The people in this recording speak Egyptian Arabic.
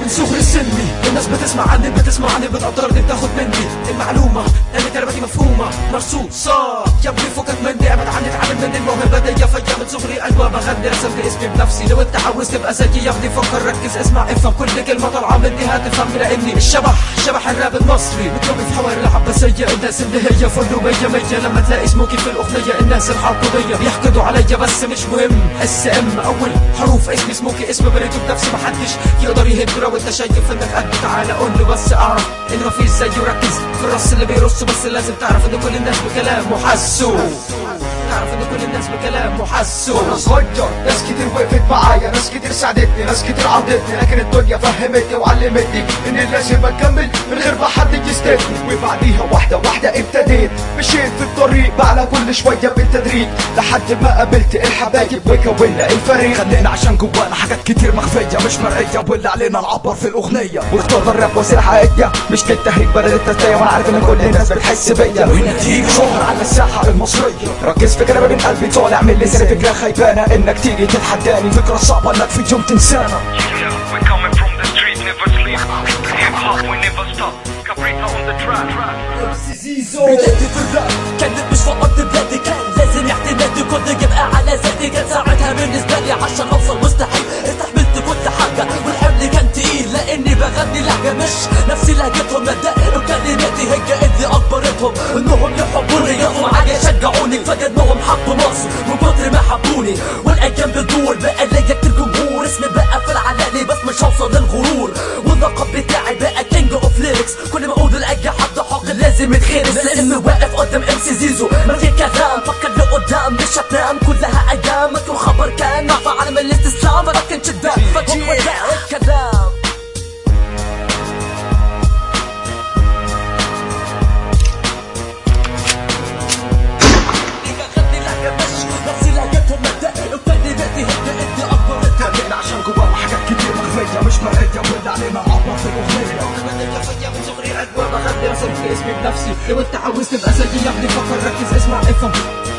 من صغر سني الناس بتسمع عني بتسمع عني بتقدرني بتاخد مني المعلومة ان كلماتي مفهومة مرصوصة يا ابني فكك مني ابعد عني اتعلم من الموهبة دي فيا من صغري ايوه بغني رسمت اسمي بنفسي لو انت عاوز تبقى ذكي يا ابني فكر ركز اسمع افهم كل كلمة طالعة مني هتفهم لاني الشبح شبح الراب المصري متربي في حواري العباسية الناس اللي هي فل مية مية لما تلاقي سموكي في الاغنية الناس الحاطبية بيحقدوا عليا بس مش مهم اس ام اول حروف اسمي سموكي اسم بنيته بنفسي محدش يقدر يهد لو انت شايف انك قد تعالى قول له بس اعرف ان مفيش زيه ركز في الرص اللي بيرص بس لازم تعرف ان كل الناس بكلامه حسوا تعرف ان كل الناس بكلامه حسوا وانا صغير ناس كتير وقفت معايا ناس كتير ساعدتني ناس كتير عضتني لكن الدنيا فهمتني وعلمتني ان لازم اكمل من غير ما حد يستني وبعديها واحده واحده ابتديت مشيت في الطريق بعلى كل شويه بالتدريج لحد ما قابلت الحبايب وكونا الفريق خلينا عشان جوانا حاجات كتير مخفية مش مرئية واللي علينا نعبر في الأغنية واختار الراب وسيله حقيقيه مش للتهريج بل للتسليه وانا عارف ان كل الناس بتحس بيا وهنا تيجي شهر على الساحة المصرية ركز في كلامي من قلبي طالع من لساني فكره خيبانه انك تيجي تتحداني فكرة صعبة انك في يوم تنسانا Yeah, we're coming from the street, never sleep. Hip hop, we never stop. Caprita on the track. بدايتي في الراب كانت مش فقط بلادي كان لازم اعتمادي كنت يبقى على ذاتي كان ساعتها بالنسبة لي عشان اوصل مستحيل استحملت كل حاجة والحمل كان تقيل لاني بغني لهجة مش نفس لهجتهم مبدأ وكلماتي هي اللي اجبرتهم انهم يحبوني يقفوا معايا يشجعوني فجأة انهم حبوا مصر من كتر ما حبوني والايام بتدور بقى ليا كتير جمهور اسمي بقى في العلالي بس مش هوصل للغرور واللقب بتاعي بقى كينج اوف ليركس كل ما اقول لاي حد حق لازم يتخرس لانه واقف قدام ام سي زيزو ما في كلام فكر لقدام مش هتنام كلها ايام مثل خبر كان مع عالم الاستسلام ولكن شدام فجأة الكلام بغني لهجة مش نفس لهجتهم مبدأ وكلماتي هي اللي اجبرتهم خلينا عشان جوانا حاجات كتير مخفية مش مرئية واللي علينا نعبر في الأغنية من صغري اجوا بغني رسمت اسمي بنفسي لو انت عاوز تبقى زيي يا ابني فكر ركز اسمع افهم